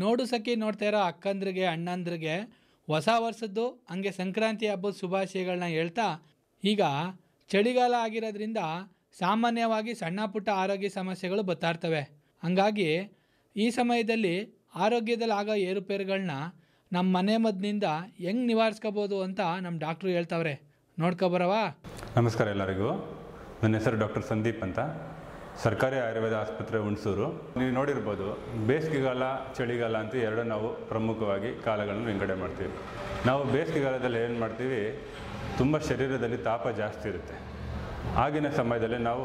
ನೋಡು ಸಖಿ ನೋಡ್ತಾ ಇರೋ ಅಕ್ಕಂದ್ರಿಗೆ ಅಣ್ಣಂದ್ರಿಗೆ ಹೊಸ ವರ್ಷದ್ದು ಹಂಗೆ ಸಂಕ್ರಾಂತಿ ಹಬ್ಬದ ಶುಭಾಶಯಗಳನ್ನ ಹೇಳ್ತಾ ಈಗ ಚಳಿಗಾಲ ಆಗಿರೋದ್ರಿಂದ ಸಾಮಾನ್ಯವಾಗಿ ಸಣ್ಣ ಪುಟ್ಟ ಆರೋಗ್ಯ ಸಮಸ್ಯೆಗಳು ಬರ್ತಾ ಇರ್ತವೆ ಹಂಗಾಗಿ ಈ ಸಮಯದಲ್ಲಿ ಆರೋಗ್ಯದಲ್ಲಿ ಆಗೋ ಏರುಪೇರುಗಳನ್ನ ನಮ್ಮ ಮನೆ ಮದ್ದಿನಿಂದ ಹೆಂಗೆ ನಿವಾರಿಸ್ಕೋಬೋದು ಅಂತ ನಮ್ಮ ಡಾಕ್ಟ್ರು ಹೇಳ್ತಾವ್ರೆ ನೋಡ್ಕೊಬರವಾ ನಮಸ್ಕಾರ ಎಲ್ಲರಿಗೂ ನನ್ನ ಹೆಸರು ಡಾಕ್ಟರ್ ಸಂದೀಪ್ ಅಂತ ಸರ್ಕಾರಿ ಆಯುರ್ವೇದ ಆಸ್ಪತ್ರೆ ಹುಣಸೂರು ನೀವು ನೋಡಿರ್ಬೋದು ಬೇಸಿಗೆಗಾಲ ಚಳಿಗಾಲ ಅಂತ ಎರಡು ನಾವು ಪ್ರಮುಖವಾಗಿ ಕಾಲಗಳನ್ನು ವಿಂಗಡಣೆ ಮಾಡ್ತೀವಿ ನಾವು ಬೇಸಿಗೆಗಾಲದಲ್ಲಿ ಏನು ಮಾಡ್ತೀವಿ ತುಂಬ ಶರೀರದಲ್ಲಿ ತಾಪ ಜಾಸ್ತಿ ಇರುತ್ತೆ ಆಗಿನ ಸಮಯದಲ್ಲಿ ನಾವು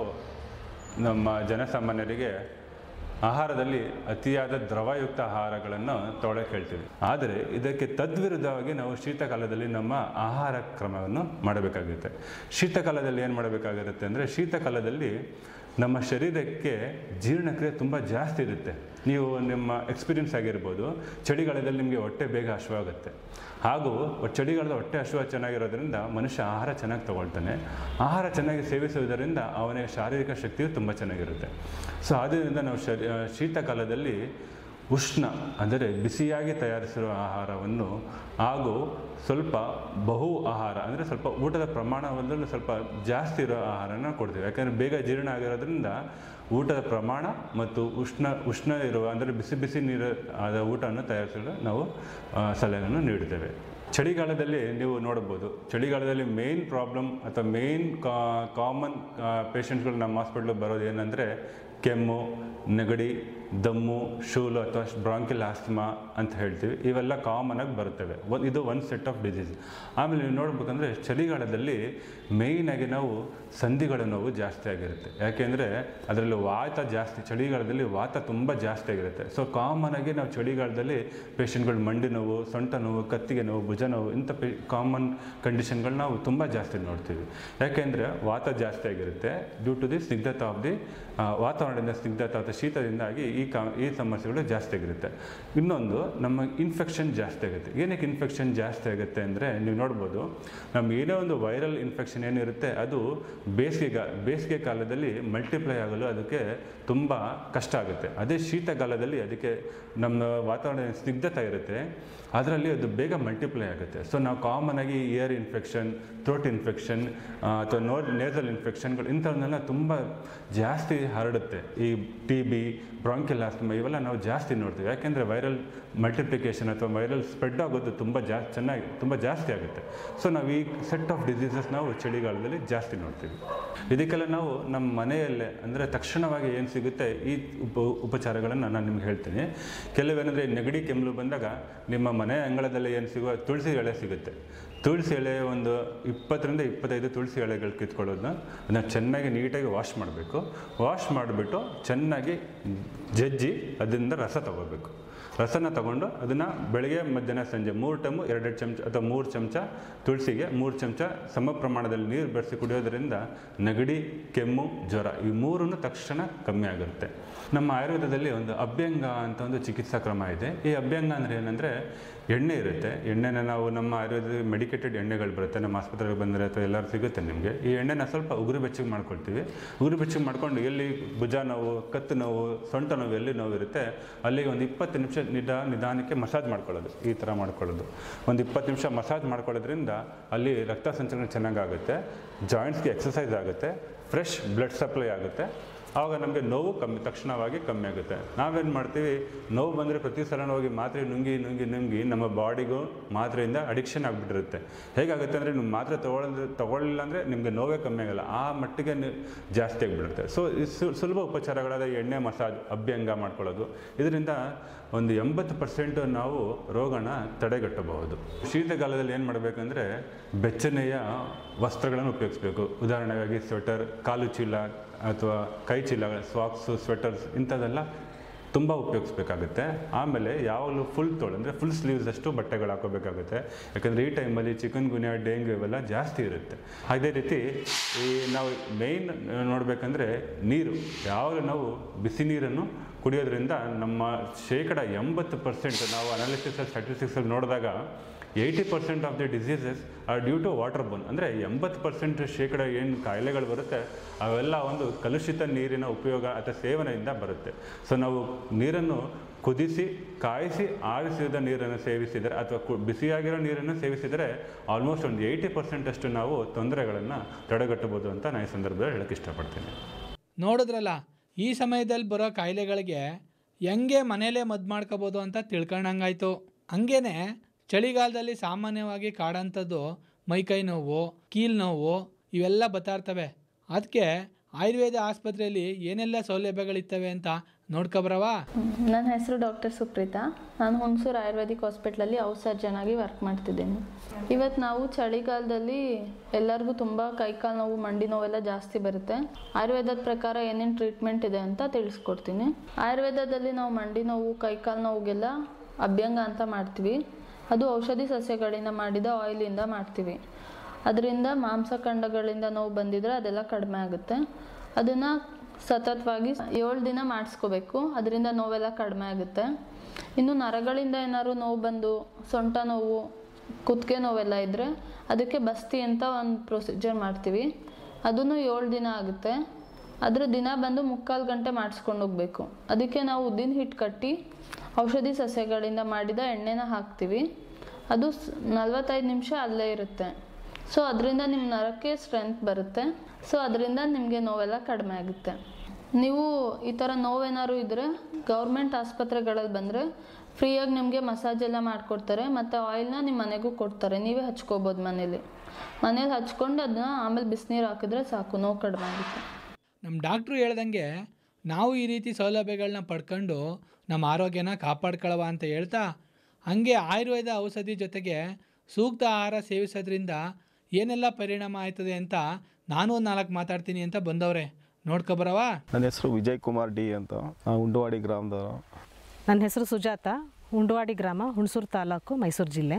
ನಮ್ಮ ಜನಸಾಮಾನ್ಯರಿಗೆ ಆಹಾರದಲ್ಲಿ ಅತಿಯಾದ ದ್ರವಯುಕ್ತ ಆಹಾರಗಳನ್ನು ತೊಗೊಳಕ್ಕೆ ಹೇಳ್ತೀವಿ ಆದರೆ ಇದಕ್ಕೆ ತದ್ವಿರುದ್ಧವಾಗಿ ನಾವು ಶೀತಕಾಲದಲ್ಲಿ ನಮ್ಮ ಆಹಾರ ಕ್ರಮವನ್ನು ಮಾಡಬೇಕಾಗುತ್ತೆ ಶೀತಕಾಲದಲ್ಲಿ ಏನು ಮಾಡಬೇಕಾಗಿರುತ್ತೆ ಅಂದರೆ ಶೀತಕಾಲದಲ್ಲಿ ನಮ್ಮ ಶರೀರಕ್ಕೆ ಜೀರ್ಣಕ್ರಿಯೆ ತುಂಬ ಜಾಸ್ತಿ ಇರುತ್ತೆ ನೀವು ನಿಮ್ಮ ಎಕ್ಸ್ಪೀರಿಯನ್ಸ್ ಆಗಿರ್ಬೋದು ಚಳಿಗಾಲದಲ್ಲಿ ನಿಮಗೆ ಹೊಟ್ಟೆ ಬೇಗ ಹಶ್ವಾಗುತ್ತೆ ಹಾಗೂ ಚಳಿಗಾಲದ ಹೊಟ್ಟೆ ಹಶ್ವ ಚೆನ್ನಾಗಿರೋದ್ರಿಂದ ಮನುಷ್ಯ ಆಹಾರ ಚೆನ್ನಾಗಿ ತಗೊಳ್ತಾನೆ ಆಹಾರ ಚೆನ್ನಾಗಿ ಸೇವಿಸುವುದರಿಂದ ಅವನಿಗೆ ಶಾರೀರಿಕ ಶಕ್ತಿಯು ತುಂಬ ಚೆನ್ನಾಗಿರುತ್ತೆ ಸೊ ಆದ್ದರಿಂದ ನಾವು ಶರೀ ಶೀತಕಾಲದಲ್ಲಿ ಉಷ್ಣ ಅಂದರೆ ಬಿಸಿಯಾಗಿ ತಯಾರಿಸಿರುವ ಆಹಾರವನ್ನು ಹಾಗೂ ಸ್ವಲ್ಪ ಬಹು ಆಹಾರ ಅಂದರೆ ಸ್ವಲ್ಪ ಊಟದ ಪ್ರಮಾಣವನ್ನು ಸ್ವಲ್ಪ ಜಾಸ್ತಿ ಇರೋ ಆಹಾರನ ಕೊಡ್ತೀವಿ ಯಾಕಂದರೆ ಬೇಗ ಜೀರ್ಣ ಆಗಿರೋದ್ರಿಂದ ಊಟದ ಪ್ರಮಾಣ ಮತ್ತು ಉಷ್ಣ ಉಷ್ಣ ಇರುವ ಅಂದರೆ ಬಿಸಿ ಬಿಸಿ ನೀರು ಆದ ಊಟವನ್ನು ತಯಾರಿಸಲು ನಾವು ಆ, ಸಲಹೆಯನ್ನು ನೀಡುತ್ತೇವೆ ಚಳಿಗಾಲದಲ್ಲಿ ನೀವು ನೋಡ್ಬೋದು ಚಳಿಗಾಲದಲ್ಲಿ ಮೇನ್ ಪ್ರಾಬ್ಲಮ್ ಅಥವಾ ಮೇನ್ ಕಾಮನ್ ಪೇಷಂಟ್ಗಳು ನಮ್ಮ ಹಾಸ್ಪಿಟ್ಲಿಗೆ ಬರೋದು ಏನಂದರೆ ಕೆಮ್ಮು ನೆಗಡಿ ದಮ್ಮು ಶೂಲು ಅಥವಾ ಬ್ರಾಂಕಿಲ್ ಆಸ್ತಮಾ ಅಂತ ಹೇಳ್ತೀವಿ ಇವೆಲ್ಲ ಕಾಮನ್ ಆಗಿ ಬರುತ್ತವೆ ಒಂದು ಇದು ಒಂದು ಸೆಟ್ ಆಫ್ ಡಿಸೀಸ್ ಆಮೇಲೆ ನೀವು ನೋಡ್ಬೇಕಂದ್ರೆ ಚಳಿಗಾಲದಲ್ಲಿ ಮೇಯ್ನಾಗಿ ನಾವು ಸಂಧಿಗಳ ನೋವು ಜಾಸ್ತಿ ಆಗಿರುತ್ತೆ ಯಾಕೆಂದರೆ ಅದರಲ್ಲಿ ವಾತ ಜಾಸ್ತಿ ಚಳಿಗಾಲದಲ್ಲಿ ವಾತ ತುಂಬ ಜಾಸ್ತಿ ಆಗಿರುತ್ತೆ ಸೊ ಕಾಮನ್ ಆಗಿ ನಾವು ಚಳಿಗಾಲದಲ್ಲಿ ಪೇಷಂಟ್ಗಳು ಮಂಡಿ ನೋವು ಸೊಂಟ ನೋವು ಕತ್ತಿಗೆ ನೋವು ಭುಜ ನೋವು ಇಂಥ ಪೇ ಕಾಮನ್ ಕಂಡೀಷನ್ಗಳು ನಾವು ತುಂಬ ಜಾಸ್ತಿ ನೋಡ್ತೀವಿ ಯಾಕೆಂದರೆ ವಾತ ಜಾಸ್ತಿ ಆಗಿರುತ್ತೆ ಡ್ಯೂ ಟು ದಿ ಸ್ನಿಗ್ಧತೆ ಆಫ್ ದಿ ವಾತಾವರಣದಿಂದ ಸ್ನಿಗ್ಧತೆ ಅಥವಾ ಶೀತದಿಂದಾಗಿ ಈ ಕಾ ಈ ಸಮಸ್ಯೆಗಳು ಜಾಸ್ತಿ ಆಗಿರುತ್ತೆ ಇನ್ನೊಂದು ನಮ್ಮ ಇನ್ಫೆಕ್ಷನ್ ಜಾಸ್ತಿ ಆಗುತ್ತೆ ಏನಕ್ಕೆ ಇನ್ಫೆಕ್ಷನ್ ಜಾಸ್ತಿ ಆಗುತ್ತೆ ಅಂದರೆ ನೀವು ನೋಡ್ಬೋದು ನಮ್ಮ ಏನೇ ಒಂದು ವೈರಲ್ ಇನ್ಫೆಕ್ಷನ್ ಏನಿರುತ್ತೆ ಅದು ಬೇಸಿಗೆ ಬೇಸಿಗೆ ಕಾಲದಲ್ಲಿ ಮಲ್ಟಿಪ್ಲೈ ಆಗಲು ಅದಕ್ಕೆ ತುಂಬ ಕಷ್ಟ ಆಗುತ್ತೆ ಅದೇ ಶೀತಕಾಲದಲ್ಲಿ ಅದಕ್ಕೆ ನಮ್ಮ ವಾತಾವರಣ ಸ್ನಿಗ್ಧತೆ ಇರುತ್ತೆ ಅದರಲ್ಲಿ ಅದು ಬೇಗ ಮಲ್ಟಿಪ್ಲೈ ಆಗುತ್ತೆ ಸೊ ನಾವು ಕಾಮನ್ ಆಗಿ ಇಯರ್ ಇನ್ಫೆಕ್ಷನ್ ಥ್ರೋಟ್ ಇನ್ಫೆಕ್ಷನ್ ಅಥವಾ ನೋ ನೇಸಲ್ ಇನ್ಫೆಕ್ಷನ್ಗಳು ಇಂಥವನ್ನೆಲ್ಲ ತುಂಬ ಜಾಸ್ತಿ ಹರಡುತ್ತೆ ಈ ಟಿ ಬಿ ಬ್ರಾಂಕಿಲ್ ಆಸ್ತಮಾ ಇವೆಲ್ಲ ನಾವು ಜಾಸ್ತಿ ನೋಡ್ತೀವಿ ಯಾಕೆಂದರೆ ವೈರಲ್ ಮಲ್ಟಿಪ್ಲಿಕೇಶನ್ ಅಥವಾ ವೈರಲ್ ಸ್ಪ್ರೆಡ್ ಆಗೋದು ತುಂಬ ಜಾಸ್ತಿ ಚೆನ್ನಾಗಿ ತುಂಬ ಜಾಸ್ತಿ ಆಗುತ್ತೆ ಸೊ ನಾವು ಈ ಸೆಟ್ ಆಫ್ ಡಿಸೀಸಸ್ ನಾವು ಚಳಿಗಾಲದಲ್ಲಿ ಜಾಸ್ತಿ ನೋಡ್ತೀವಿ ಇದಕ್ಕೆಲ್ಲ ನಾವು ನಮ್ಮ ಮನೆಯಲ್ಲೇ ಅಂದರೆ ತಕ್ಷಣವಾಗಿ ಏನು ಸಿಗುತ್ತೆ ಈ ಉಪ ಉಪಚಾರಗಳನ್ನು ನಾನು ನಿಮ್ಗೆ ಹೇಳ್ತೀನಿ ಕೆಲವೇನೆಂದರೆ ನೆಗಡಿ ಕೆಮ್ಮಲು ಬಂದಾಗ ನಿಮ್ಮ ಮನೆ ಅಂಗಳದಲ್ಲಿ ಏನು ಸಿಗುವ ತುಳಸಿ ಎಳೆ ಸಿಗುತ್ತೆ ತುಳಸಿ ಎಳೆ ಒಂದು ಇಪ್ಪತ್ತರಿಂದ ಇಪ್ಪತ್ತೈದು ತುಳಸಿ ಎಳೆಗಳು ಕಿತ್ಕೊಳ್ಳೋದನ್ನ ಅದನ್ನ ಚೆನ್ನಾಗಿ ನೀಟಾಗಿ ವಾಶ್ ಮಾಡಬೇಕು ವಾಶ್ ಮಾಡಿಬಿಟ್ಟು ಚೆನ್ನಾಗಿ ಜಜ್ಜಿ ಅದರಿಂದ ರಸ ತಗೋಬೇಕು ರಸನ ತಗೊಂಡು ಅದನ್ನು ಬೆಳಗ್ಗೆ ಮಧ್ಯಾಹ್ನ ಸಂಜೆ ಮೂರು ಟೈಮು ಎರಡೆರಡು ಚಮಚ ಅಥವಾ ಮೂರು ಚಮಚ ತುಳಸಿಗೆ ಮೂರು ಚಮಚ ಸಮ ಪ್ರಮಾಣದಲ್ಲಿ ನೀರು ಬೆರೆಸಿ ಕುಡಿಯೋದ್ರಿಂದ ನೆಗಡಿ ಕೆಮ್ಮು ಜ್ವರ ಈ ಮೂರನ್ನು ತಕ್ಷಣ ಕಮ್ಮಿ ಆಗುತ್ತೆ ನಮ್ಮ ಆಯುರ್ವೇದದಲ್ಲಿ ಒಂದು ಅಭ್ಯಂಗ ಅಂತ ಒಂದು ಚಿಕಿತ್ಸಾ ಕ್ರಮ ಇದೆ ಈ ಅಭ್ಯಂಗ ಅಂದರೆ ಏನಂದರೆ ಎಣ್ಣೆ ಇರುತ್ತೆ ಎಣ್ಣೆನ ನಾವು ನಮ್ಮ ಆಯುರ್ವೇದ ಮೆಡಿಕೇಟೆಡ್ ಎಣ್ಣೆಗಳು ಬರುತ್ತೆ ನಮ್ಮ ಆಸ್ಪತ್ರೆಗೆ ಬಂದರೆ ಅಥವಾ ಎಲ್ಲರೂ ಸಿಗುತ್ತೆ ನಿಮಗೆ ಈ ಎಣ್ಣೆನ ಸ್ವಲ್ಪ ಉಗುರು ಬೆಚ್ಚಗೆ ಮಾಡ್ಕೊಳ್ತೀವಿ ಉಗುರು ಬೆಚ್ಚಗೆ ಮಾಡ್ಕೊಂಡು ಎಲ್ಲಿ ಭುಜ ನೋವು ಕತ್ತು ನೋವು ಸೊಂಟ ನೋವು ಎಲ್ಲಿ ನೋವು ಇರುತ್ತೆ ಅಲ್ಲಿಗೆ ಒಂದು ಇಪ್ಪತ್ತು ನಿಮಿಷ ನಿಧಾ ನಿಧಾನಕ್ಕೆ ಮಸಾಜ್ ಮಾಡ್ಕೊಳ್ಳೋದು ಈ ಥರ ಮಾಡ್ಕೊಳ್ಳೋದು ಒಂದು ಇಪ್ಪತ್ತು ನಿಮಿಷ ಮಸಾಜ್ ಮಾಡ್ಕೊಳ್ಳೋದ್ರಿಂದ ಅಲ್ಲಿ ರಕ್ತ ಸಂಚಲನ ಚೆನ್ನಾಗಾಗುತ್ತೆ ಜಾಯಿಂಟ್ಸ್ಗೆ ಎಕ್ಸಸೈಸ್ ಆಗುತ್ತೆ ಫ್ರೆಶ್ ಬ್ಲಡ್ ಸಪ್ಲೈ ಆಗುತ್ತೆ ಆವಾಗ ನಮಗೆ ನೋವು ಕಮ್ಮಿ ತಕ್ಷಣವಾಗಿ ಕಮ್ಮಿ ಆಗುತ್ತೆ ನಾವೇನು ಮಾಡ್ತೀವಿ ನೋವು ಬಂದರೆ ಪ್ರತಿ ಸಲ ಹೋಗಿ ಮಾತ್ರೆ ನುಂಗಿ ನುಂಗಿ ನುಂಗಿ ನಮ್ಮ ಬಾಡಿಗೂ ಮಾತ್ರೆಯಿಂದ ಅಡಿಕ್ಷನ್ ಆಗಿಬಿಟ್ಟಿರುತ್ತೆ ಹೇಗಾಗುತ್ತೆ ಅಂದರೆ ನೀವು ಮಾತ್ರೆ ತೊಗೊಳ್ಳೋದು ತೊಗೊಳ್ಳಿಲ್ಲ ಅಂದರೆ ನಿಮಗೆ ನೋವೇ ಕಮ್ಮಿ ಆಗಲ್ಲ ಆ ಮಟ್ಟಿಗೆ ನಿ- ಜಾಸ್ತಿ ಆಗಿಬಿಡುತ್ತೆ ಸೊ ಈ ಸು- ಸುಲಭ ಉಪಚಾರಗಳಾದ ಎಣ್ಣೆ ಮಸಾಜ್ ಅಭ್ಯಂಗ ಮಾಡ್ಕೊಳ್ಳೋದು ಇದರಿಂದ ಒಂದು ಎಂಬತ್ತು ಪರ್ಸೆಂಟ್ ನಾವು ರೋಗನ ತಡೆಗಟ್ಟಬಹುದು ಶೀತಕಾಲದಲ್ಲಿ ಏನು ಮಾಡಬೇಕಂದ್ರೆ ಬೆಚ್ಚನೆಯ ವಸ್ತ್ರಗಳನ್ನು ಉಪಯೋಗಿಸ್ಬೇಕು ಉದಾಹರಣೆಗಾಗಿ ಸ್ವೆಟರ್ ಕಾಲು ಚೀಲ ಅಥವಾ ಕೈ ಚೀಲಗಳು ಸಾಕ್ಸು ಸ್ವೆಟರ್ಸ್ ಇಂಥದ್ದೆಲ್ಲ ತುಂಬ ಉಪಯೋಗಿಸ್ಬೇಕಾಗುತ್ತೆ ಆಮೇಲೆ ಯಾವಾಗಲೂ ಫುಲ್ ತೋಳು ಅಂದರೆ ಫುಲ್ ಸ್ಲೀವ್ಸ್ ಅಷ್ಟು ಬಟ್ಟೆಗಳು ಹಾಕೋಬೇಕಾಗುತ್ತೆ ಯಾಕಂದರೆ ಈ ಟೈಮಲ್ಲಿ ಚಿಕನ್ ಗುನ್ಯಾ ಡೆಂಗ್ಯೂ ಇವೆಲ್ಲ ಜಾಸ್ತಿ ಇರುತ್ತೆ ಅದೇ ರೀತಿ ಈ ನಾವು ಮೇಯ್ನ್ ನೋಡಬೇಕಂದ್ರೆ ನೀರು ಯಾವಾಗ ನಾವು ಬಿಸಿ ನೀರನ್ನು ಕುಡಿಯೋದ್ರಿಂದ ನಮ್ಮ ಶೇಕಡ ಎಂಬತ್ತು ಪರ್ಸೆಂಟ್ ನಾವು ಅನಾಲಿಸಿಸ್ ಸ್ಟ್ಯಾಟಿಸ್ಟಿಕ್ಸಲ್ಲಿ ನೋಡಿದಾಗ eighty percent of the diseases are due to water borne ಅಂದರೆ ಎಂಬತ್ತು ಪರ್ಸೆಂಟ್ ಶೇಕಡ ಏನು ಕಾಯಿಲೆಗಳು ಬರುತ್ತೆ ಅವೆಲ್ಲ ಒಂದು ಕಲುಷಿತ ನೀರಿನ ಉಪಯೋಗ ಅಥವಾ ಸೇವನೆಯಿಂದ ಬರುತ್ತೆ ಸೊ ನಾವು ನೀರನ್ನು ಕುದಿಸಿ ಕಾಯಿಸಿ ಆರಿಸಿದ ನೀರನ್ನು ಸೇವಿಸಿದರೆ ಅಥವಾ ಕು ಬಿಸಿಯಾಗಿರೋ ನೀರನ್ನು ಸೇವಿಸಿದರೆ ಆಲ್ಮೋಸ್ಟ್ ಒಂದು ಏಯ್ಟಿ ಪರ್ಸೆಂಟಷ್ಟು ನಾವು ತೊಂದರೆಗಳನ್ನು ತಡೆಗಟ್ಟಬೋದು ಅಂತ ನಾನು ಈ ಸಂದರ್ಭದಲ್ಲಿ ಹೇಳಕ್ಕೆ ಇಷ್ಟಪಡ್ತೀನಿ ನೋಡಿದ್ರಲ್ಲ ಈ ಸಮಯದಲ್ಲಿ ಬರೋ ಕಾಯಿಲೆಗಳಿಗೆ ಹೆಂಗೆ ಮನೇಲೇ ಮದ್ದು ಮಾಡ್ಕೋಬೋದು ಅಂತ ತಿಳ್ಕೊಂಡಂಗಾಯ್ತು ಹಂಗೇನೆ ಚಳಿಗಾಲದಲ್ಲಿ ಸಾಮಾನ್ಯವಾಗಿ ಕಾಡೋಂಥದ್ದು ಮೈಕೈ ನೋವು ಕೀಲು ನೋವು ಇವೆಲ್ಲ ಬರ್ತಾ ಇರ್ತವೆ ಅದಕ್ಕೆ ಆಯುರ್ವೇದ ಆಸ್ಪತ್ರೆಯಲ್ಲಿ ಏನೆಲ್ಲ ಸೌಲಭ್ಯಗಳಿರ್ತವೆ ಅಂತ ನೋಡ್ಕೊಬರವಾ ನನ್ನ ಹೆಸರು ಡಾಕ್ಟರ್ ಸುಪ್ರೀತಾ ನಾನು ಹುಣಸೂರು ಆಯುರ್ವೇದಿಕ್ ಹಾಸ್ಪಿಟ್ಲಲ್ಲಿ ಔಟ್ ಸರ್ಜನ್ ಆಗಿ ವರ್ಕ್ ಮಾಡ್ತಿದ್ದೀನಿ ಇವತ್ತು ನಾವು ಚಳಿಗಾಲದಲ್ಲಿ ಎಲ್ಲರಿಗೂ ತುಂಬ ಕೈಕಾಲು ನೋವು ಮಂಡಿ ನೋವೆಲ್ಲ ಜಾಸ್ತಿ ಬರುತ್ತೆ ಆಯುರ್ವೇದದ ಪ್ರಕಾರ ಏನೇನು ಟ್ರೀಟ್ಮೆಂಟ್ ಇದೆ ಅಂತ ತಿಳಿಸ್ಕೊಡ್ತೀನಿ ಆಯುರ್ವೇದದಲ್ಲಿ ನಾವು ಮಂಡಿ ನೋವು ಕೈಕಾಲು ನೋವಿಗೆಲ್ಲ ಅಭ್ಯಂಗ ಅಂತ ಮಾಡ್ತೀವಿ ಅದು ಔಷಧಿ ಸಸ್ಯಗಳಿಂದ ಮಾಡಿದ ಆಯಿಲಿಂದ ಮಾಡ್ತೀವಿ ಅದರಿಂದ ಮಾಂಸಖಂಡಗಳಿಂದ ನೋವು ಬಂದಿದ್ರೆ ಅದೆಲ್ಲ ಕಡಿಮೆ ಆಗುತ್ತೆ ಅದನ್ನು ಸತತವಾಗಿ ಏಳು ದಿನ ಮಾಡಿಸ್ಕೋಬೇಕು ಅದರಿಂದ ನೋವೆಲ್ಲ ಕಡಿಮೆ ಆಗುತ್ತೆ ಇನ್ನು ನರಗಳಿಂದ ಏನಾದ್ರು ನೋವು ಬಂದು ಸೊಂಟ ನೋವು ಕುತ್ತಿಗೆ ನೋವೆಲ್ಲ ಇದ್ದರೆ ಅದಕ್ಕೆ ಬಸ್ತಿ ಅಂತ ಒಂದು ಪ್ರೊಸೀಜರ್ ಮಾಡ್ತೀವಿ ಅದನ್ನು ಏಳು ದಿನ ಆಗುತ್ತೆ ಅದ್ರ ದಿನ ಬಂದು ಮುಕ್ಕಾಲು ಗಂಟೆ ಮಾಡಿಸ್ಕೊಂಡು ಹೋಗ್ಬೇಕು ಅದಕ್ಕೆ ನಾವು ಉದ್ದಿನ ಹಿಟ್ಟು ಕಟ್ಟಿ ಔಷಧಿ ಸಸ್ಯಗಳಿಂದ ಮಾಡಿದ ಎಣ್ಣೆನ ಹಾಕ್ತೀವಿ ಅದು ನಲ್ವತ್ತೈದು ನಿಮಿಷ ಅಲ್ಲೇ ಇರುತ್ತೆ ಸೊ ಅದರಿಂದ ನಿಮ್ಮ ನರಕ್ಕೆ ಸ್ಟ್ರೆಂತ್ ಬರುತ್ತೆ ಸೊ ಅದರಿಂದ ನಿಮಗೆ ನೋವೆಲ್ಲ ಕಡಿಮೆ ಆಗುತ್ತೆ ನೀವು ಈ ಥರ ನೋವೇನಾದ್ರು ಇದ್ದರೆ ಗೌರ್ಮೆಂಟ್ ಆಸ್ಪತ್ರೆಗಳಲ್ಲಿ ಬಂದರೆ ಫ್ರೀಯಾಗಿ ನಿಮಗೆ ಮಸಾಜ್ ಎಲ್ಲ ಮಾಡಿಕೊಡ್ತಾರೆ ಮತ್ತು ಆಯಿಲ್ನ ನಿಮ್ಮ ಮನೆಗೂ ಕೊಡ್ತಾರೆ ನೀವೇ ಹಚ್ಕೋಬೋದು ಮನೇಲಿ ಮನೇಲಿ ಹಚ್ಕೊಂಡು ಅದನ್ನ ಆಮೇಲೆ ಬಿಸಿನೀರು ಹಾಕಿದ್ರೆ ಸಾಕು ನೋವು ಕಡಿಮೆ ಆಗುತ್ತೆ ನಮ್ಮ ಡಾಕ್ಟ್ರು ಹೇಳ್ದಂಗೆ ನಾವು ಈ ರೀತಿ ಸೌಲಭ್ಯಗಳನ್ನ ಪಡ್ಕೊಂಡು ನಮ್ಮ ಆರೋಗ್ಯನ ಕಾಪಾಡ್ಕೊಳ್ಳವ ಅಂತ ಹೇಳ್ತಾ ಹಾಗೆ ಆಯುರ್ವೇದ ಔಷಧಿ ಜೊತೆಗೆ ಸೂಕ್ತ ಆಹಾರ ಸೇವಿಸೋದ್ರಿಂದ ಏನೆಲ್ಲ ಪರಿಣಾಮ ಆಯ್ತದೆ ಅಂತ ನಾನು ಒಂದು ನಾಲ್ಕು ಮಾತಾಡ್ತೀನಿ ಅಂತ ಬಂದವ್ರೆ ನೋಡ್ಕೊಬರವಾ ನನ್ನ ಹೆಸರು ವಿಜಯ್ ಕುಮಾರ್ ಡಿ ಅಂತ ನಾವು ಉಂಡುವಾಡಿ ಗ್ರಾಮದವರು ನನ್ನ ಹೆಸರು ಸುಜಾತ ಉಂಡವಾಡಿ ಗ್ರಾಮ ಹುಣಸೂರು ತಾಲೂಕು ಮೈಸೂರು ಜಿಲ್ಲೆ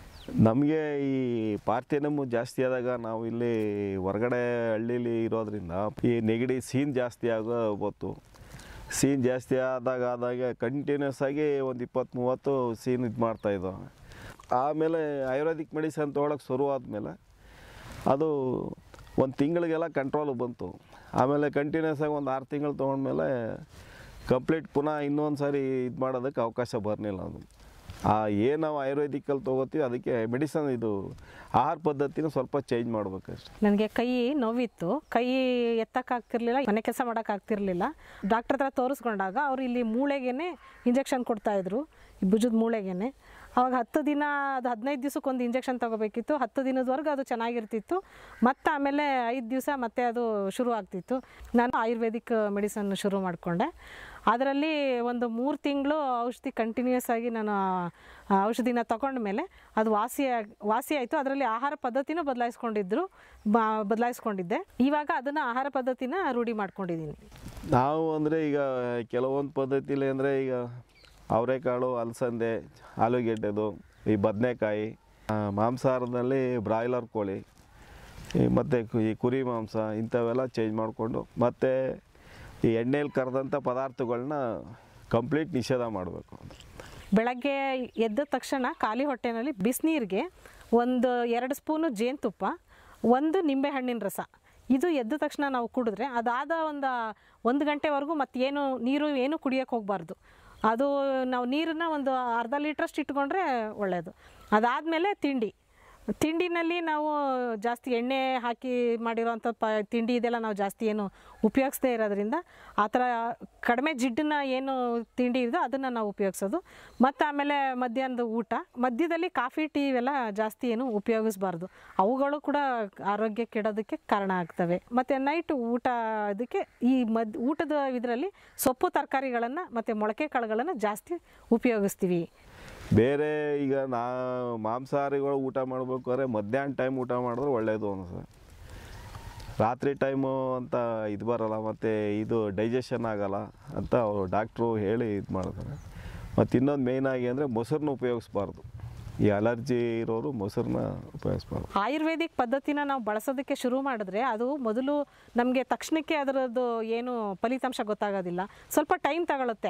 ನಮಗೆ ಈ ಪಾರ್ಥೆನಮ್ಮು ಜಾಸ್ತಿ ಆದಾಗ ನಾವು ಇಲ್ಲಿ ಹೊರಗಡೆ ಹಳ್ಳೀಲಿ ಇರೋದ್ರಿಂದ ಈ ನೆಗಡಿ ಸೀನ್ ಜಾಸ್ತಿ ಆಗೋ ಗೊತ್ತು ಸೀನ್ ಜಾಸ್ತಿ ಆದಾಗ ಆದಾಗ ಕಂಟಿನ್ಯೂಸ್ ಆಗಿ ಒಂದು ಇಪ್ಪತ್ತು ಮೂವತ್ತು ಸೀನ್ ಇದು ಮಾಡ್ತಾಯಿದ್ದೋ ಆಮೇಲೆ ಆಯುರ್ವೇದಿಕ್ ಮೆಡಿಸನ್ ತೊಗೊಳಕ್ಕೆ ಶುರು ಆದಮೇಲೆ ಅದು ಒಂದು ತಿಂಗಳಿಗೆಲ್ಲ ಕಂಟ್ರೋಲ್ ಬಂತು ಆಮೇಲೆ ಕಂಟಿನ್ಯೂಸ್ ಆಗಿ ಒಂದು ಆರು ತಿಂಗಳು ತೊಗೊಂಡ್ಮೇಲೆ ಕಂಪ್ಲೀಟ್ ಪುನಃ ಇನ್ನೊಂದು ಸಾರಿ ಇದು ಮಾಡೋದಕ್ಕೆ ಅವಕಾಶ ಬರ್ಲಿಲ್ಲ ಅದು ಆ ಏನು ನಾವು ಆಯುರ್ವೇದಿಕಲ್ಲಿ ತೊಗೋತೀವಿ ಅದಕ್ಕೆ ಮೆಡಿಸನ್ ಇದು ಆಹಾರ ಪದ್ಧತಿನ ಸ್ವಲ್ಪ ಚೇಂಜ್ ಮಾಡ್ಬೇಕಷ್ಟೆ ನನಗೆ ಕೈ ನೋವಿತ್ತು ಕೈ ಎತ್ತಕ್ಕಾಗ್ತಿರ್ಲಿಲ್ಲ ಮನೆ ಕೆಲಸ ಮಾಡೋಕ್ಕಾಗ್ತಿರ್ಲಿಲ್ಲ ಡಾಕ್ಟ್ರ್ ಹತ್ರ ತೋರಿಸ್ಕೊಂಡಾಗ ಅವ್ರು ಇಲ್ಲಿ ಮೂಳೆಗೇನೆ ಇಂಜೆಕ್ಷನ್ ಕೊಡ್ತಾಯಿದ್ರು ಭುಜದ ಮೂಳೆಗೇನೆ ಅವಾಗ ಹತ್ತು ದಿನ ಅದು ಹದಿನೈದು ದಿವಸಕ್ಕೆ ಒಂದು ಇಂಜೆಕ್ಷನ್ ತೊಗೋಬೇಕಿತ್ತು ಹತ್ತು ದಿನದವರೆಗೂ ಅದು ಚೆನ್ನಾಗಿರ್ತಿತ್ತು ಮತ್ತು ಆಮೇಲೆ ಐದು ದಿವಸ ಮತ್ತೆ ಅದು ಶುರು ಆಗ್ತಿತ್ತು ನಾನು ಆಯುರ್ವೇದಿಕ್ ಮೆಡಿಸನ್ ಶುರು ಮಾಡಿಕೊಂಡೆ ಅದರಲ್ಲಿ ಒಂದು ಮೂರು ತಿಂಗಳು ಔಷಧಿ ಕಂಟಿನ್ಯೂಸ್ ಆಗಿ ನಾನು ಆ ಔಷಧಿನ ತಗೊಂಡ್ಮೇಲೆ ಅದು ವಾಸಿ ವಾಸಿ ಆಯಿತು ಅದರಲ್ಲಿ ಆಹಾರ ಪದ್ಧತಿನೂ ಬದಲಾಯಿಸ್ಕೊಂಡಿದ್ರು ಬ ಬದಲಾಯಿಸ್ಕೊಂಡಿದ್ದೆ ಇವಾಗ ಅದನ್ನು ಆಹಾರ ಪದ್ಧತಿನ ರೂಢಿ ಮಾಡ್ಕೊಂಡಿದ್ದೀನಿ ನಾವು ಅಂದರೆ ಈಗ ಕೆಲವೊಂದು ಪದ್ಧತಿಲಿ ಅಂದರೆ ಈಗ ಅವರೆಕಾಳು ಅಲಸಂದೆ ಆಲೂಗೆಡ್ಡೆದು ಈ ಬದನೆಕಾಯಿ ಮಾಂಸಾಹಾರದಲ್ಲಿ ಬ್ರಾಯ್ಲರ್ ಕೋಳಿ ಈ ಮತ್ತು ಈ ಕುರಿ ಮಾಂಸ ಇಂಥವೆಲ್ಲ ಚೇಂಜ್ ಮಾಡಿಕೊಂಡು ಮತ್ತು ಈ ಎಣ್ಣೆಯಲ್ಲಿ ಕರೆದಂಥ ಪದಾರ್ಥಗಳನ್ನ ಕಂಪ್ಲೀಟ್ ನಿಷೇಧ ಮಾಡಬೇಕು ಬೆಳಗ್ಗೆ ಎದ್ದ ತಕ್ಷಣ ಖಾಲಿ ಹೊಟ್ಟೆನಲ್ಲಿ ಬಿಸಿನೀರಿಗೆ ಒಂದು ಎರಡು ಸ್ಪೂನು ಜೇನುತುಪ್ಪ ಒಂದು ನಿಂಬೆಹಣ್ಣಿನ ರಸ ಇದು ಎದ್ದ ತಕ್ಷಣ ನಾವು ಕುಡಿದ್ರೆ ಅದಾದ ಒಂದು ಒಂದು ಗಂಟೆವರೆಗೂ ಮತ್ತೇನು ನೀರು ಏನು ಕುಡಿಯೋಕ್ಕೆ ಹೋಗಬಾರ್ದು ಅದು ನಾವು ನೀರನ್ನು ಒಂದು ಅರ್ಧ ಲೀಟ್ರಷ್ಟು ಇಟ್ಕೊಂಡ್ರೆ ಒಳ್ಳೆಯದು ಅದಾದಮೇಲೆ ತಿಂಡಿ ತಿಂಡಿನಲ್ಲಿ ನಾವು ಜಾಸ್ತಿ ಎಣ್ಣೆ ಹಾಕಿ ಮಾಡಿರೋವಂಥ ಪ ತಿಂಡಿ ಇದೆಲ್ಲ ನಾವು ಜಾಸ್ತಿ ಏನು ಉಪಯೋಗಿಸ್ದೇ ಇರೋದ್ರಿಂದ ಆ ಥರ ಕಡಿಮೆ ಜಿಡ್ಡನ್ನ ಏನು ತಿಂಡಿ ಇದೋ ಅದನ್ನು ನಾವು ಉಪಯೋಗಿಸೋದು ಮತ್ತು ಆಮೇಲೆ ಮಧ್ಯಾಹ್ನದ ಊಟ ಮಧ್ಯದಲ್ಲಿ ಕಾಫಿ ಟೀ ಇವೆಲ್ಲ ಜಾಸ್ತಿ ಏನು ಉಪಯೋಗಿಸ್ಬಾರ್ದು ಅವುಗಳು ಕೂಡ ಆರೋಗ್ಯ ಕೆಡೋದಕ್ಕೆ ಕಾರಣ ಆಗ್ತವೆ ಮತ್ತು ನೈಟ್ ಊಟ ಅದಕ್ಕೆ ಈ ಮದ್ ಊಟದ ಇದರಲ್ಲಿ ಸೊಪ್ಪು ತರಕಾರಿಗಳನ್ನು ಮತ್ತು ಮೊಳಕೆ ಕಾಳುಗಳನ್ನು ಜಾಸ್ತಿ ಉಪಯೋಗಿಸ್ತೀವಿ ಬೇರೆ ಈಗ ನಾ ಮಾಂಸಾಹಾರಿಗಳು ಊಟ ಮಾಡ್ಬೇಕಾದ್ರೆ ಮಧ್ಯಾಹ್ನ ಟೈಮ್ ಊಟ ಮಾಡಿದ್ರೆ ಒಳ್ಳೆಯದು ಅನಿಸ್ತದೆ ರಾತ್ರಿ ಟೈಮು ಅಂತ ಇದು ಬರಲ್ಲ ಮತ್ತು ಇದು ಡೈಜೆಷನ್ ಆಗಲ್ಲ ಅಂತ ಅವರು ಡಾಕ್ಟ್ರು ಹೇಳಿ ಇದು ಮಾಡ್ತಾರೆ ಮತ್ತು ಇನ್ನೊಂದು ಮೇಯ್ನಾಗಿ ಅಂದರೆ ಮೊಸರನ್ನ ಉಪಯೋಗಿಸ್ಬಾರ್ದು ಈ ಅಲರ್ಜಿ ಇರೋರು ಮೊಸರನ್ನ ಉಪಯೋಗಿಸ್ಬಾರ್ದು ಆಯುರ್ವೇದಿಕ್ ಪದ್ಧತಿನ ನಾವು ಬಳಸೋದಕ್ಕೆ ಶುರು ಮಾಡಿದ್ರೆ ಅದು ಮೊದಲು ನಮಗೆ ತಕ್ಷಣಕ್ಕೆ ಅದರದ್ದು ಏನು ಫಲಿತಾಂಶ ಗೊತ್ತಾಗೋದಿಲ್ಲ ಸ್ವಲ್ಪ ಟೈಮ್ ತಗೊಳುತ್ತೆ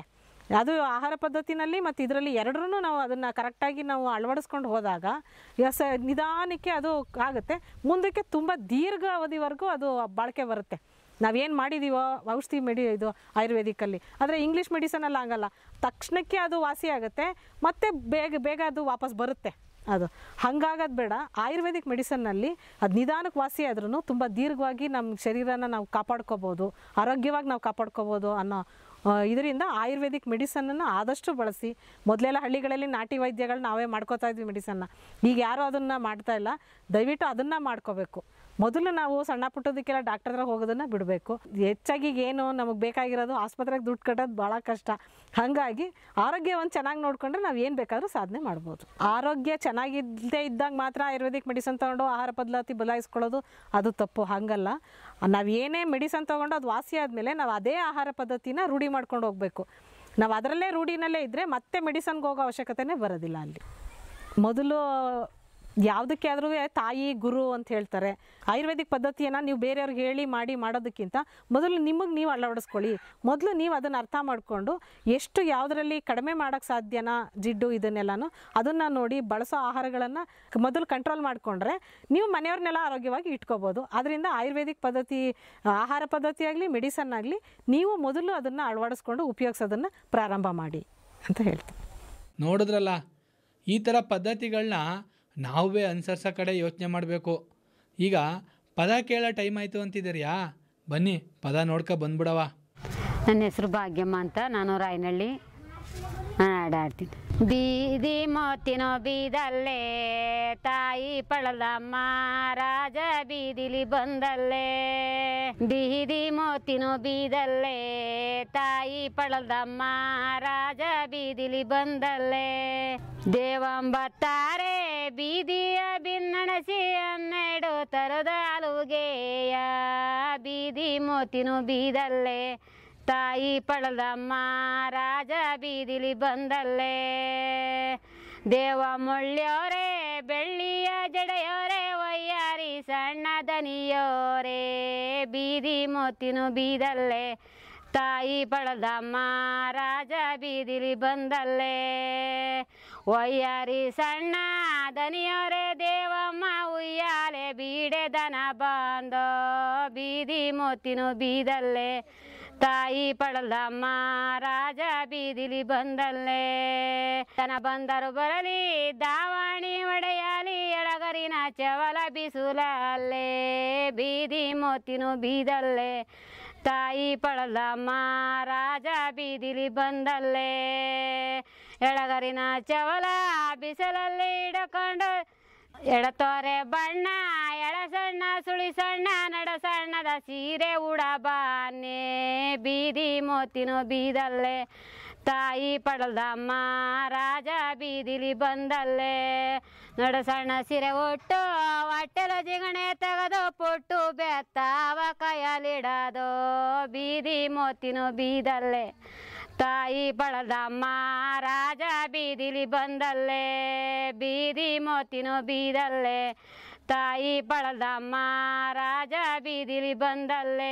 ಅದು ಆಹಾರ ಪದ್ಧತಿನಲ್ಲಿ ಮತ್ತು ಇದರಲ್ಲಿ ಎರಡರೂ ನಾವು ಅದನ್ನು ಕರೆಕ್ಟಾಗಿ ನಾವು ಅಳವಡಿಸ್ಕೊಂಡು ಹೋದಾಗ ಎಸ್ ನಿಧಾನಕ್ಕೆ ಅದು ಆಗುತ್ತೆ ಮುಂದಕ್ಕೆ ತುಂಬ ದೀರ್ಘ ಅವಧಿವರೆಗೂ ಅದು ಬಾಳಿಕೆ ಬರುತ್ತೆ ನಾವೇನು ಮಾಡಿದ್ದೀವೋ ಔಷಧಿ ಮೆಡಿ ಇದು ಆಯುರ್ವೇದಿಕ್ಕಲ್ಲಿ ಆದರೆ ಇಂಗ್ಲೀಷ್ ಮೆಡಿಸನಲ್ಲಿ ಆಗಲ್ಲ ತಕ್ಷಣಕ್ಕೆ ಅದು ವಾಸಿ ಆಗುತ್ತೆ ಮತ್ತು ಬೇಗ ಬೇಗ ಅದು ವಾಪಸ್ ಬರುತ್ತೆ ಅದು ಹಂಗಾಗೋದು ಬೇಡ ಆಯುರ್ವೇದಿಕ್ ಮೆಡಿಸನ್ನಲ್ಲಿ ಅದು ನಿಧಾನಕ್ಕೆ ವಾಸಿ ಆದ್ರೂ ತುಂಬ ದೀರ್ಘವಾಗಿ ನಮ್ಮ ಶರೀರನ ನಾವು ಕಾಪಾಡ್ಕೋಬೋದು ಆರೋಗ್ಯವಾಗಿ ನಾವು ಕಾಪಾಡ್ಕೋಬೋದು ಅನ್ನೋ ಇದರಿಂದ ಆಯುರ್ವೇದಿಕ್ ಮೆಡಿಸನನ್ನು ಆದಷ್ಟು ಬಳಸಿ ಮೊದಲೆಲ್ಲ ಹಳ್ಳಿಗಳಲ್ಲಿ ನಾಟಿ ವೈದ್ಯಗಳು ನಾವೇ ಮಾಡ್ಕೋತಾ ಇದ್ವಿ ಮೆಡಿಸನ್ನ ಈಗ ಯಾರೂ ಅದನ್ನು ಮಾಡ್ತಾ ಇಲ್ಲ ದಯವಿಟ್ಟು ಅದನ್ನು ಮಾಡ್ಕೋಬೇಕು ಮೊದಲು ನಾವು ಸಣ್ಣ ಪುಟ್ಟದಕ್ಕೆಲ್ಲ ಡಾಕ್ಟರ್ ಹತ್ರ ಹೋಗೋದನ್ನು ಬಿಡಬೇಕು ಹೆಚ್ಚಾಗಿ ಈಗ ಏನು ನಮಗೆ ಬೇಕಾಗಿರೋದು ಆಸ್ಪತ್ರೆಗೆ ದುಡ್ಡು ಕಟ್ಟೋದು ಭಾಳ ಕಷ್ಟ ಹಾಗಾಗಿ ಆರೋಗ್ಯವನ್ನು ಚೆನ್ನಾಗಿ ನೋಡಿಕೊಂಡ್ರೆ ನಾವು ಏನು ಬೇಕಾದರೂ ಸಾಧನೆ ಮಾಡ್ಬೋದು ಆರೋಗ್ಯ ಚೆನ್ನಾಗಿಲ್ಲದೆ ಇದ್ದಾಗ ಮಾತ್ರ ಆಯುರ್ವೇದಿಕ್ ಮೆಡಿಸನ್ ತೊಗೊಂಡು ಆಹಾರ ಪದ್ಧತಿ ಬದಲಾಯಿಸ್ಕೊಳ್ಳೋದು ಅದು ತಪ್ಪು ಹಾಗಲ್ಲ ನಾವು ಏನೇ ಮೆಡಿಸನ್ ತೊಗೊಂಡು ಅದು ವಾಸಿ ಆದಮೇಲೆ ನಾವು ಅದೇ ಆಹಾರ ಪದ್ಧತಿನ ರೂಢಿ ಮಾಡ್ಕೊಂಡು ಹೋಗಬೇಕು ನಾವು ಅದರಲ್ಲೇ ರೂಢಿನಲ್ಲೇ ಇದ್ದರೆ ಮತ್ತೆ ಮೆಡಿಸನ್ಗೆ ಹೋಗೋ ಅವಶ್ಯಕತೆನೇ ಬರೋದಿಲ್ಲ ಅಲ್ಲಿ ಮೊದಲು ಯಾವುದಕ್ಕೆ ಆದ್ರೂ ತಾಯಿ ಗುರು ಅಂತ ಹೇಳ್ತಾರೆ ಆಯುರ್ವೇದಿಕ್ ಪದ್ಧತಿಯನ್ನು ನೀವು ಬೇರೆಯವ್ರಿಗೆ ಹೇಳಿ ಮಾಡಿ ಮಾಡೋದಕ್ಕಿಂತ ಮೊದಲು ನಿಮಗೆ ನೀವು ಅಳವಡಿಸ್ಕೊಳ್ಳಿ ಮೊದಲು ನೀವು ಅದನ್ನು ಅರ್ಥ ಮಾಡಿಕೊಂಡು ಎಷ್ಟು ಯಾವುದರಲ್ಲಿ ಕಡಿಮೆ ಮಾಡೋಕ್ಕೆ ಸಾಧ್ಯನಾ ಜಿಡ್ಡು ಇದನ್ನೆಲ್ಲನೂ ಅದನ್ನು ನೋಡಿ ಬಳಸೋ ಆಹಾರಗಳನ್ನು ಮೊದಲು ಕಂಟ್ರೋಲ್ ಮಾಡಿಕೊಂಡ್ರೆ ನೀವು ಮನೆಯವ್ರನ್ನೆಲ್ಲ ಆರೋಗ್ಯವಾಗಿ ಇಟ್ಕೋಬೋದು ಅದರಿಂದ ಆಯುರ್ವೇದಿಕ್ ಪದ್ಧತಿ ಆಹಾರ ಪದ್ಧತಿ ಆಗಲಿ ಮೆಡಿಸನ್ ಆಗಲಿ ನೀವು ಮೊದಲು ಅದನ್ನು ಅಳವಡಿಸ್ಕೊಂಡು ಉಪಯೋಗಿಸೋದನ್ನು ಪ್ರಾರಂಭ ಮಾಡಿ ಅಂತ ಹೇಳ್ತೀನಿ ನೋಡಿದ್ರಲ್ಲ ಈ ಥರ ಪದ್ಧತಿಗಳನ್ನ ನಾವೇ ಅನುಸರಿಸೋ ಕಡೆ ಯೋಚನೆ ಮಾಡಬೇಕು ಈಗ ಪದ ಕೇಳೋ ಟೈಮ್ ಆಯಿತು ಅಂತಿದ್ದೀರಿಯಾ ಬನ್ನಿ ಪದ ನೋಡ್ಕೊ ಬಂದ್ಬಿಡವ ನನ್ನ ಹೆಸರು ಭಾಗ್ಯಮ್ಮ ಅಂತ ನಾನು ರಾಯನಹಳ್ಳಿ ನಾನು ಹಾಡಾಡ್ತೀನಿ ಬೀದಿ ಮೋತಿನೋ ಬೀದಲ್ಲೇ ತಾಯಿ ಪಳದಮ್ಮ ರಾಜ ಬೀದಿಲಿ ಬಂದಲ್ಲೇ ಬೀದಿ ಮೋತಿನೋ ಬೀದಲ್ಲೇ ತಾಯಿ ಪಳದಮ್ಮ ರಾಜ ಬೀದಿಲಿ ಬಂದಲ್ಲೇ ದೇವಂಬತ್ತಾರೆ ಬೀದಿಯ ಬಿನ್ನಣಸಿ ಹನ್ನೆರಡು ತರದ ಅಲುಗೆಯ ಬೀದಿ ಮೋತಿನೋ ಬೀದಲ್ಲೇ ತಾಯಿ ಪಳದಮ್ಮ ರಾಜ ಬೀದಿಲಿ ಬಂದಲ್ಲೇ ದೇವ ಮುಳ್ಳ್ಯೋರೆ ಬೆಳ್ಳಿಯ ಜಡೆಯೋರೆ ವಯ್ಯಾರಿ ಸಣ್ಣ ದನಿಯೋರೆ ಬೀದಿ ಮೋತಿನು ಬೀದಲ್ಲೇ ತಾಯಿ ಪಳದಮ್ಮ ರಾಜ ಬೀದಿಲಿ ಬಂದಲ್ಲೇ ಒಯ್ಯಾರಿ ಸಣ್ಣ ದನಿಯೋರೆ ದೇವಮ್ಮ ಉಯ್ಯಾಲೆ ಬೀಡೆ ದನ ಬಂದೋ ಬೀದಿ ಮೋತಿನು ಬೀದಲ್ಲೇ ತಾಯಿ ಪಳದಮ್ಮ ರಾಜ ಬೀದಿಲಿ ಬಂದಲ್ಲೇ ತನ ಬಂದರು ಬರಲಿ ದಾವಾಣಿ ಒಡೆಯಲಿ ಎಳಗರಿನ ಚವಲ ಬಿಸುಲಲ್ಲೇ ಬೀದಿ ಮೋತಿನು ಬೀದಲ್ಲೇ ತಾಯಿ ಪಳದಮ್ಮ ರಾಜ ಬೀದಿಲಿ ಬಂದಲ್ಲೇ ಎಳಗರಿನ ಚವಲ ಬಿಸಿಲಲ್ಲಿ ಹಿಡಕೊಂಡು ಎಡತೋರೆ ಬಣ್ಣ ಎಳ ಸಣ್ಣ ಸುಳಿ ಸಣ್ಣ ನಡ ಸಣ್ಣದ ಸೀರೆ ಉಡಬಾನೆ ಬೀದಿ ಮೋತಿನೋ ಬೀದಲ್ಲೇ ತಾಯಿ ಪಡಲ್ದಮ್ಮ ರಾಜ ಬೀದಿಲಿ ಬಂದಲ್ಲೇ ನಡ ಸಣ್ಣ ಸೀರೆ ಒಟ್ಟು ಹೊಟ್ಟೆಲ ಜಿಗಣೆ ತೆಗೆದು ಪುಟ್ಟು ಬೆತ್ತಾವ ಕೈಯಲ್ಲಿಡೋದು ಬೀದಿ ಮೋತಿನೋ ಬೀದಲ್ಲೇ ತಾಯಿ ಬಳದಮ್ಮ ರಾಜ ಬೀದಿಲಿ ಬಂದಲ್ಲೇ ಬೀದಿ ಮೋತಿನೋ ಬೀದಲ್ಲೇ ತಾಯಿ ಬಳದಮ್ಮ ರಾಜ ಬೀದಿಲಿ ಬಂದಲ್ಲೇ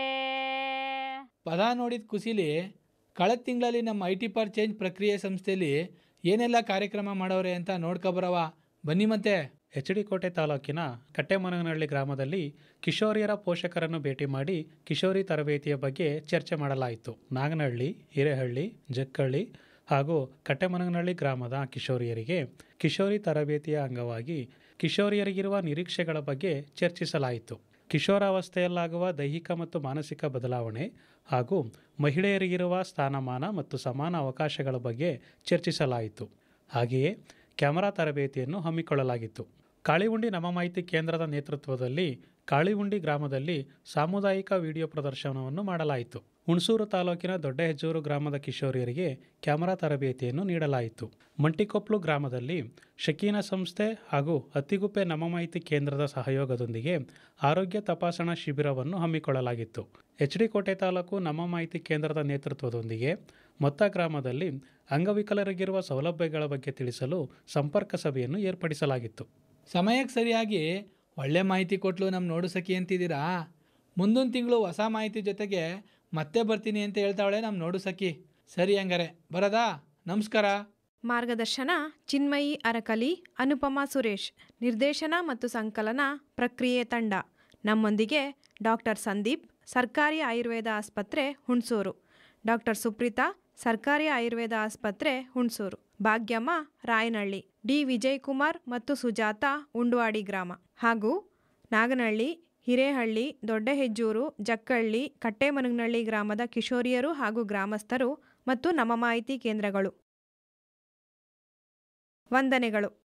ಪದ ನೋಡಿದ ಖುಷಿಲಿ ಕಳೆದ ತಿಂಗಳಲ್ಲಿ ನಮ್ಮ ಐ ಟಿ ಪಾರ್ ಚೇಂಜ್ ಪ್ರಕ್ರಿಯೆ ಸಂಸ್ಥೆಯಲ್ಲಿ ಏನೆಲ್ಲ ಕಾರ್ಯಕ್ರಮ ಮಾಡವ್ರೆ ಅಂತ ನೋಡ್ಕೊಬರವ ಬನ್ನಿ ಮತ್ತೆ ಎಚ್ ಡಿ ಕೋಟೆ ತಾಲೂಕಿನ ಕಟ್ಟೆಮನಗನಹಳ್ಳಿ ಗ್ರಾಮದಲ್ಲಿ ಕಿಶೋರಿಯರ ಪೋಷಕರನ್ನು ಭೇಟಿ ಮಾಡಿ ಕಿಶೋರಿ ತರಬೇತಿಯ ಬಗ್ಗೆ ಚರ್ಚೆ ಮಾಡಲಾಯಿತು ನಾಗನಹಳ್ಳಿ ಹಿರೇಹಳ್ಳಿ ಜಕ್ಕಳ್ಳಿ ಹಾಗೂ ಕಟ್ಟೆಮನಗನಹಳ್ಳಿ ಗ್ರಾಮದ ಕಿಶೋರಿಯರಿಗೆ ಕಿಶೋರಿ ತರಬೇತಿಯ ಅಂಗವಾಗಿ ಕಿಶೋರಿಯರಿಗಿರುವ ನಿರೀಕ್ಷೆಗಳ ಬಗ್ಗೆ ಚರ್ಚಿಸಲಾಯಿತು ಕಿಶೋರಾವಸ್ಥೆಯಲ್ಲಾಗುವ ದೈಹಿಕ ಮತ್ತು ಮಾನಸಿಕ ಬದಲಾವಣೆ ಹಾಗೂ ಮಹಿಳೆಯರಿಗಿರುವ ಸ್ಥಾನಮಾನ ಮತ್ತು ಸಮಾನ ಅವಕಾಶಗಳ ಬಗ್ಗೆ ಚರ್ಚಿಸಲಾಯಿತು ಹಾಗೆಯೇ ಕ್ಯಾಮರಾ ತರಬೇತಿಯನ್ನು ಹಮ್ಮಿಕೊಳ್ಳಲಾಗಿತ್ತು ಕಾಳಿಹುಂಡಿ ನಮ್ಮ ಮಾಹಿತಿ ಕೇಂದ್ರದ ನೇತೃತ್ವದಲ್ಲಿ ಕಾಳಿಹುಂಡಿ ಗ್ರಾಮದಲ್ಲಿ ಸಾಮುದಾಯಿಕ ವಿಡಿಯೋ ಪ್ರದರ್ಶನವನ್ನು ಮಾಡಲಾಯಿತು ಹುಣಸೂರು ತಾಲೂಕಿನ ದೊಡ್ಡ ಹೆಜ್ಜೂರು ಗ್ರಾಮದ ಕಿಶೋರಿಯರಿಗೆ ಕ್ಯಾಮರಾ ತರಬೇತಿಯನ್ನು ನೀಡಲಾಯಿತು ಮಂಟಿಕೊಪ್ಲು ಗ್ರಾಮದಲ್ಲಿ ಶಕೀನ ಸಂಸ್ಥೆ ಹಾಗೂ ಅತ್ತಿಗುಪ್ಪೆ ನಮ್ಮ ಮಾಹಿತಿ ಕೇಂದ್ರದ ಸಹಯೋಗದೊಂದಿಗೆ ಆರೋಗ್ಯ ತಪಾಸಣಾ ಶಿಬಿರವನ್ನು ಹಮ್ಮಿಕೊಳ್ಳಲಾಗಿತ್ತು ಎಚ್ ಡಿ ಕೋಟೆ ತಾಲೂಕು ನಮ್ಮ ಮಾಹಿತಿ ಕೇಂದ್ರದ ನೇತೃತ್ವದೊಂದಿಗೆ ಮೊತ್ತ ಗ್ರಾಮದಲ್ಲಿ ಅಂಗವಿಕಲರಿಗಿರುವ ಸೌಲಭ್ಯಗಳ ಬಗ್ಗೆ ತಿಳಿಸಲು ಸಂಪರ್ಕ ಸಭೆಯನ್ನು ಏರ್ಪಡಿಸಲಾಗಿತ್ತು ಸಮಯಕ್ಕೆ ಸರಿಯಾಗಿ ಒಳ್ಳೆ ಮಾಹಿತಿ ಕೊಟ್ಲು ನಮ್ಮ ನೋಡು ಸಖಿ ಅಂತಿದ್ದೀರಾ ಮುಂದೊಂದು ತಿಂಗಳು ಹೊಸ ಮಾಹಿತಿ ಜೊತೆಗೆ ಮತ್ತೆ ಬರ್ತೀನಿ ಅಂತ ಹೇಳ್ತಾವಳೆ ನಮ್ಮ ನೋಡು ಸಖಿ ಸರಿ ಹಂಗಾರೆ ಬರೋದಾ ನಮಸ್ಕಾರ ಮಾರ್ಗದರ್ಶನ ಚಿನ್ಮಯಿ ಅರಕಲಿ ಅನುಪಮಾ ಸುರೇಶ್ ನಿರ್ದೇಶನ ಮತ್ತು ಸಂಕಲನ ಪ್ರಕ್ರಿಯೆ ತಂಡ ನಮ್ಮೊಂದಿಗೆ ಡಾಕ್ಟರ್ ಸಂದೀಪ್ ಸರ್ಕಾರಿ ಆಯುರ್ವೇದ ಆಸ್ಪತ್ರೆ ಹುಣಸೂರು ಡಾಕ್ಟರ್ ಸುಪ್ರೀತಾ ಸರ್ಕಾರಿ ಆಯುರ್ವೇದ ಆಸ್ಪತ್ರೆ ಹುಣಸೂರು ಭಾಗ್ಯಮ್ಮ ರಾಯನಹಳ್ಳಿ ಡಿ ವಿಜಯಕುಮಾರ್ ಮತ್ತು ಸುಜಾತ ಉಂಡವಾಡಿ ಗ್ರಾಮ ಹಾಗೂ ನಾಗನಹಳ್ಳಿ ಹಿರೇಹಳ್ಳಿ ದೊಡ್ಡಹೆಜ್ಜೂರು ಜಕ್ಕಳ್ಳಿ ಕಟ್ಟೆಮನಗನಹಳ್ಳಿ ಗ್ರಾಮದ ಕಿಶೋರಿಯರು ಹಾಗೂ ಗ್ರಾಮಸ್ಥರು ಮತ್ತು ನಮ್ಮ ಮಾಹಿತಿ ಕೇಂದ್ರಗಳು ವಂದನೆಗಳು